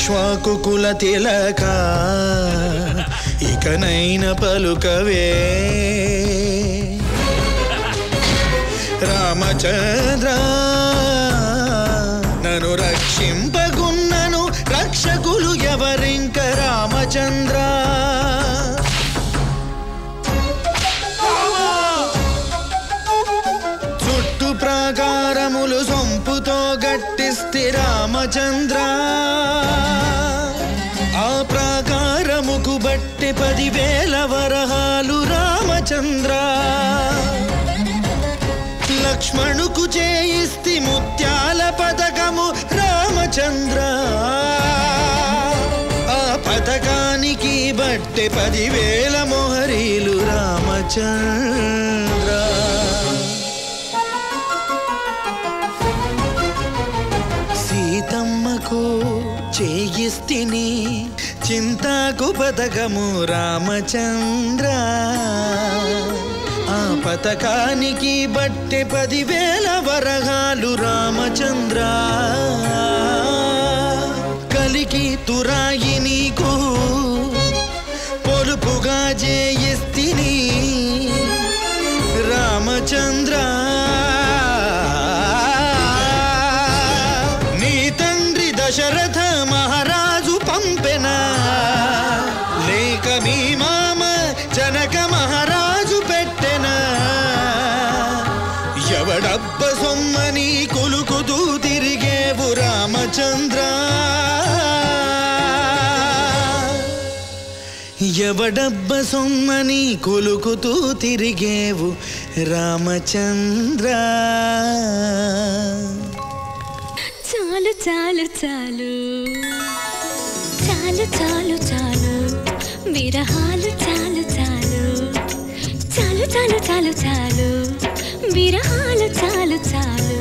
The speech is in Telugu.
ఇక్ష్వాకుకుల తిలక ఇకనైన పలుకవే రామచంద్ర నన్ను రక్షింపగున్నను రక్షకులు ఎవరింక రామచంద్ర చుట్టు ప్రాకారములు సొంపుతో గట్టిస్తి రామచంద్ర ఆ ప్రాకారముకు బట్టి పదివేల వరహాలు రామచంద్ర లక్ష్మణుకు చేయిస్తి ముత్యాల పథకము రామచంద్ర ఆ పథకానికి బట్టి పదివేల మొహరీలు రామచంద్ర సీతమ్మకు చేయిస్తిని చింతాకు పథకము రామచంద్ర ఆ పథకానికి బట్టె పదివేల వరహాలు రామచంద్ర కలికి తురాయి నీకు పొలుపుగా చేయిస్తిని రామచంద్ర నీ తండ్రి దశరథ మహారాజు పంపెన లేక మీ మామ జనక మహారాజు పెట్టెన ఎవడబ్బ సొమ్మని కులుకుతూ తిరిగేవు రామచంద్ర ఎవడబ్బ సొమ్మని కులుకుతూ తిరిగేవు రామచంద్ర చాలు చాలు చాలు చాలు చాలు చాలు విరహాలు చాలు చాలు చాలు చాలు చాలు చాలు విరహాలు చాలు చాలు